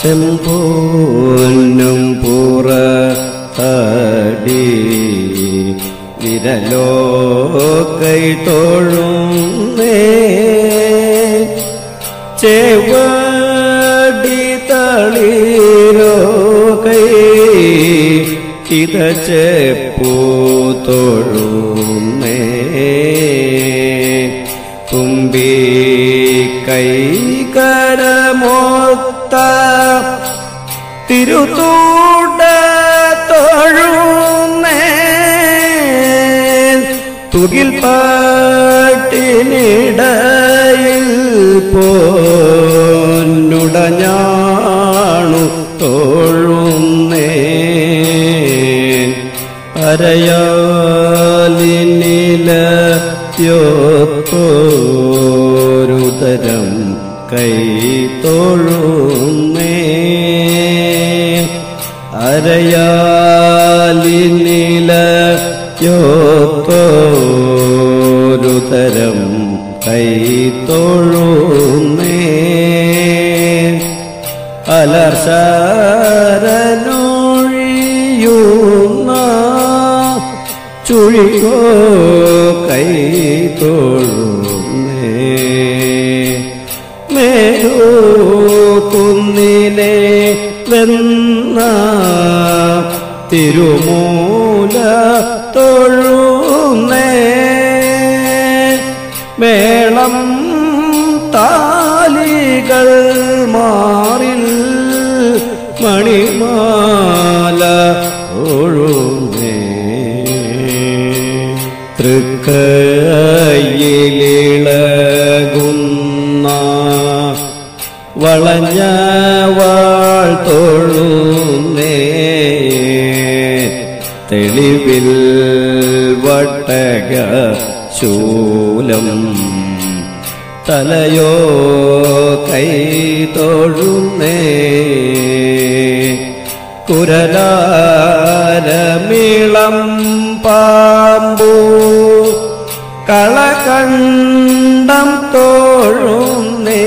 ചെമ്പോന്നും പുറ തടി വിരലോ കൈ തോഴുന്നേ ചെവടി തളിരോ കൈ ഇത ചെപ്പൂ തൊഴുന്നേ തുമ്പി കൈ കരമൊത്ത തിരുത്തൂട തൊഴുന്നേ തുകിൽ പാട്ടിനിടയിൽ പോന്നുടഞ്ഞാണു തോഴുന്നേ അരയാലിനിലയോത്തോരുതരം കൈ തോഴുന്നേ അരയാലിനിലയോത്തോരുതരം കൈ തോഴുന്നേ അലർശരനൊഴിയുന്ന ചുഴികോ കൈ തോഴുന്നേ മേരൂ കുന്നിലെ വെന്ന തിരുമൂല തൊഴുന്നേ മേളം താലികൾ മാറിൽ മണിമാല ഒഴുന്നേ തൃക്കയിലിളകുന്ന വളഞ്ഞ വാൾ തൊഴുന്നേ തെളിവിൽ വട്ടക ശൂലം തലയോ കൈ തൊഴുന്നേ കുരലാരമിളം പാമ്പു കളകണ്ഠം തോഴുന്നേ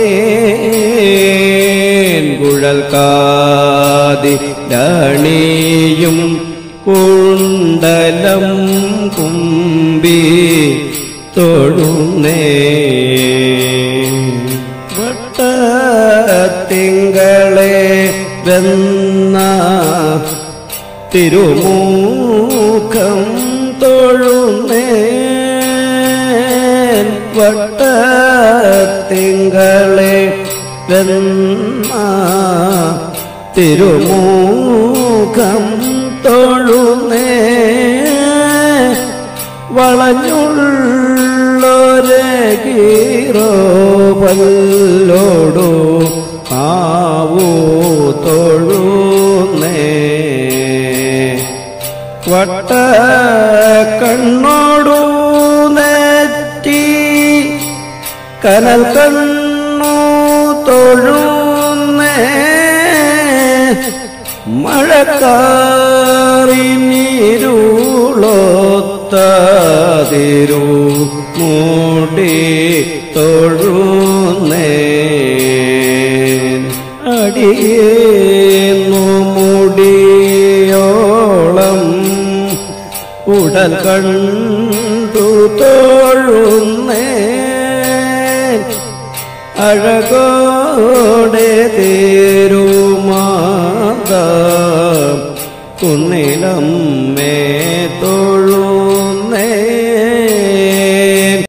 കുഴൽ കാതി രണീയും കുണ്ടലം കുമ്പി തൊഴുന്നേ വട്ടത്തിങ്കളെ വെന്ന തിരുമൂഖം തൊഴുന്നേ വട്ടത്തിങ്കളെ വെന്ന തിരുമൂഖം തൊഴുന്നേ വളഞ്ഞുള്ളൊരെ ഗീറോ പല്ലോടു ആവൂ തൊഴുന്നേ വട്ട കണ്ണോടു നെറ്റി കനൽ കണ്ണു തൊഴുന്നേ മഴക്കാറിനീരുളോത്തതിരു മൂടി തൊഴുന്നേ അടിയേന്നു മുടിയോളം ഉടൽ കണ്ടു തോഴുന്നേ അഴകോടെ തേരുമാത കുന്നിലം